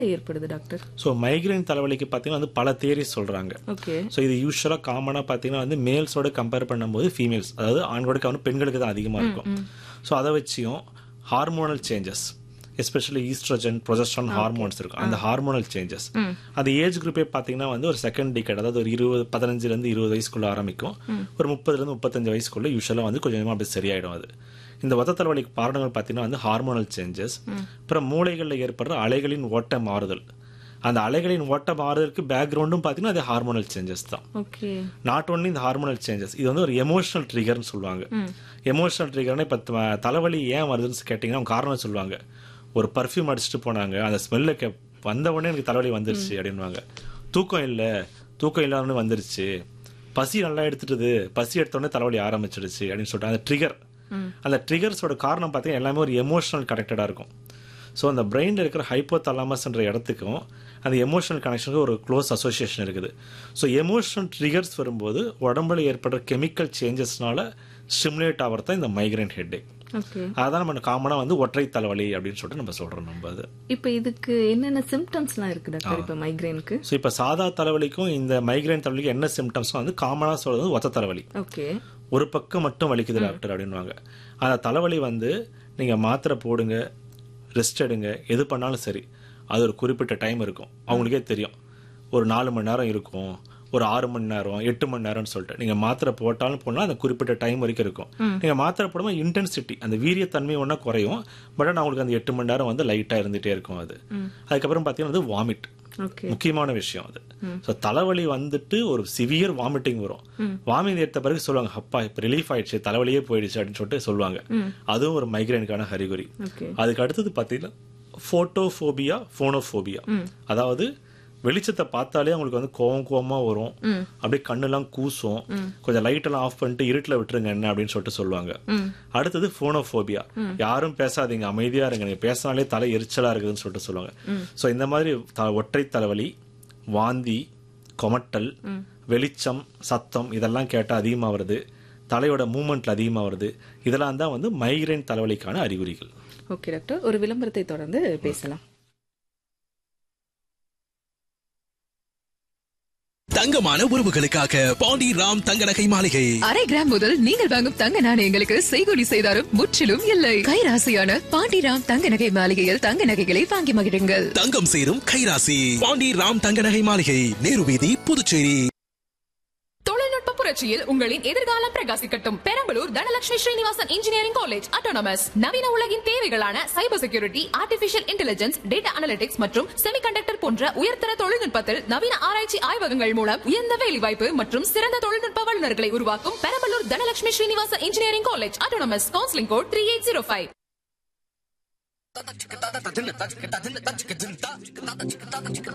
ஏற்படுது doctor so migraine தலைவலிக்கு பார்த்தீங்கன்னா வந்து பல தேரிஸ் சொல்றாங்க ஓகே ஸோ இது யூஸ்வலாக காமனாக பார்த்தீங்கன்னா வந்து மேல்ஸோட கம்பேர் பண்ணும்போது ஃபீமேல்ஸ் அதாவது ஆண்களோட வந்து பெண்களுக்கு தான் அதிகமாக இருக்கும் ஸோ அதை வச்சியும் hormonal changes especially oestrogen progesterone hormones இருக்கும் அந்த ஹார்மோனல் சேஞ்சஸ் அந்த ஏஜ் குரூப்பே பார்த்தீங்கன்னா வந்து ஒரு செகண்ட் டிகேட் அதாவது ஒரு இருபது பதினஞ்சுலேருந்து இருபது வயசுக்குள்ள ஆரம்பிக்கும் ஒரு முப்பதுலேருந்து முப்பத்தஞ்சு வயசுக்குள்ள யூஸ்வலாக வந்து கொஞ்சமாக அப்படி சரியாயிடும் அது இந்த ஒத்த தலைவலிக்கு காரணங்கள் பார்த்தீங்கன்னா வந்து ஹார்மோனல் சேஞ்சஸ் அப்புறம் மூளைகளில் ஏற்படுற அலைகளின் ஓட்ட மாறுதல் அந்த அலைகளின் ஓட்ட மாறுதலுக்கு பேக்ரவுண்டும் பார்த்தீங்கன்னா அது ஹார்மோனல் சேஞ்சஸ் தான் ஓகே நாட் ஒன்லி இந்த ஹார்மோனல் சேஞ்சஸ் இது வந்து ஒரு எமோஷனல் ட்ரிகர்னு சொல்லுவாங்க எமோஷனல் ட்ரிகர்னா இப்போ த- தலைவலி ஏன் வருதுன்னு கேட்டிங்கன்னா அவங்க காரணம் சொல்லுவாங்க ஒரு பர்ஃப்யூம் அடிச்சுட்டு போனாங்க அந்த ஸ்மெல்ல கே வந்த உடனே எனக்கு தலைவலி வந்துருச்சு அப்படின்வாங்க தூக்கம் இல்லை தூக்கம் இல்லாமனு வந்துருச்சு பசி நல்லா எடுத்துட்டுது பசி எடுத்த உடனே தலைவலி ஆரம்பிச்சிடுச்சு அப்படின்னு சொல்லிட்டு அந்த ட்ரிகர் அந்த ட்ரிகர்ஸோட காரணம் பார்த்தீங்கன்னா எல்லாமே ஒரு எமோஷனல் கனெக்டடாக இருக்கும் ஸோ அந்த பிரெயினில் இருக்கிற ஹைப்போதலாமஸ்ன்ற இடத்துக்கும் அந்த எமோஷனல் கனெக்ஷனுக்கு ஒரு க்ளோஸ் அசோசியேஷன் இருக்குது ஸோ எமோஷனல் ட்ரிகர்ஸ் வரும்போது உடம்புல ஏற்படுற கெமிக்கல் சேஞ்சஸ்னால ஸ்டிமுலேட் ஆகிறது தான் இந்த மைக்ரைன் ஹெட்டேக் ஓகே அதான் நம்ம காமனாக வந்து ஒற்றை தலைவலி அப்படின்னு சொல்லிட்டு நம்ம சொல்கிறோம் நம்ம அது இப்போ இதுக்கு என்னென்ன சிம்டம்ஸ்லாம் இருக்கு டாக்டர் இப்போ மைக்ரைனுக்கு ஸோ இப்போ சாதா தலைவலிக்கும் இந்த மைக்ரைன் தலைவலிக்கும் என்ன சிம்டம்ஸ் வந்து காமனாக சொல்றது வந்து ஒத்த தலைவலி ஓகே ஒரு பக்கம் மட்டும் வலிக்குது டாக்டர் அப்படின்வாங்க அந்த தலைவலி வந்து நீங்கள் மாத்திரை போடுங்க ரெஸ்ட் எடுங்க எது பண்ணாலும் சரி அது ஒரு குறிப்பிட்ட டைம் இருக்கும் அவங்களுக்கே தெரியும் ஒரு நாலு மணி நேரம் இருக்கும் ஒரு ஆறு மணி நேரம் எட்டு மணி நேரம்னு சொல்லிட்டு நீங்க மாத்திரை போட்டாலும் போனா அந்த குறிப்பிட்ட டைம் வரைக்கும் இருக்கும் நீங்க மாத்திரை போடும்போது இன்டென்சிட்டி அந்த வீரியத்தன்மை ஒன்றா குறையும் பட் ஆனால் அவங்களுக்கு அந்த எட்டு மணி நேரம் வந்து லைட்டா இருந்துட்டே இருக்கும் அது அதுக்கப்புறம் பார்த்தீங்கன்னா வந்து வாமிட் ஓகே முக்கியமான விஷயம் அது ஸோ தலைவலி வந்துட்டு ஒரு சிவியர் வாமிட்டிங் வரும் வாமிட் எடுத்த பிறகு சொல்லுவாங்க அப்பா இப்போ ரிலீஃப் ஆயிடுச்சு தலைவலியே போயிடுச்சு அப்படின்னு சொல்லிட்டு சொல்லுவாங்க அதுவும் ஒரு மைக்ரைனுக்கான அறிகுறி ஓகே அதுக்கு அடுத்தது பார்த்தீங்கன்னா ஃபோட்டோஃபோபியா ஃபோனோஃபோபியா அதாவது வெளிச்சத்தை பார்த்தாலே அவங்களுக்கு வந்து கோவம் கோவமா வரும் அப்படியே கண்ணெல்லாம் கூசும் கொஞ்சம் லைட் எல்லாம் ஆஃப் பண்ணிட்டு இருட்டில் விட்டுருங்க என்ன அப்படின்னு சொல்லிட்டு சொல்லுவாங்க அடுத்தது ஃபோனோஃபோபியா யாரும் பேசாதீங்க அமைதியா இருங்க நீங்க பேசினாலே தலை எரிச்சலா இருக்குதுன்னு சொல்லிட்டு சொல்லுவாங்க ஸோ இந்த மாதிரி த- ஒற்றை தலைவலி வாந்தி கொமட்டல் வெளிச்சம் சத்தம் இதெல்லாம் கேட்டால் அதிகமாக வருது தலையோட மூமெண்ட்ல அதிகமாக வருது இதெல்லாம் தான் வந்து மைக்ரைன் தலைவலிக்கான அறிகுறிகள் ஓகே டாக்டர் ஒரு விளம்பரத்தை தொடர்ந்து பேசலாம் தங்கமான உறவுகளுக்காக பாண்டி ராம் தங்க நகை மாளிகை அரை கிராம் முதல் நீங்கள் வாங்கும் தங்க நாணயங்களுக்கு செய்கூலி செய்தாரும் முற்றிலும் இல்லை கைராசியான பாண்டிராம் தங்க நகை மாளிகையில் தங்க நகைகளை வாங்கி மகிழுங்கள் தங்கம் சேரும் கைராசி பாண்டி ராம் தங்க நகை மாளிகை நேரு வீதி புதுச்சேரி தொழில்நுட்ப புரட்சியில் உங்களின் எதிர்காலம் பிரகாசிக்கட்டும் Perambalur Dhanalakshmi Srinivasan engineering college autonomous நவீன உலகின் தேவைகளான cyber security artificial intelligence data analytics மற்றும் செமிகண்டக்டர் போன்ற உயர்தர தொழில்நுட்பத்தில் நவீன ஆராய்ச்சி ஆய்வகங்கள் மூலம் உயர்ந்த வேலைவாய்ப்பு மற்றும் சிறந்த தொழில்நுட்ப வல்லுநர்களை உருவாக்கும் Perambalur Dhanalakshmi Srinivasan engineering college autonomous counselling code three eight zero five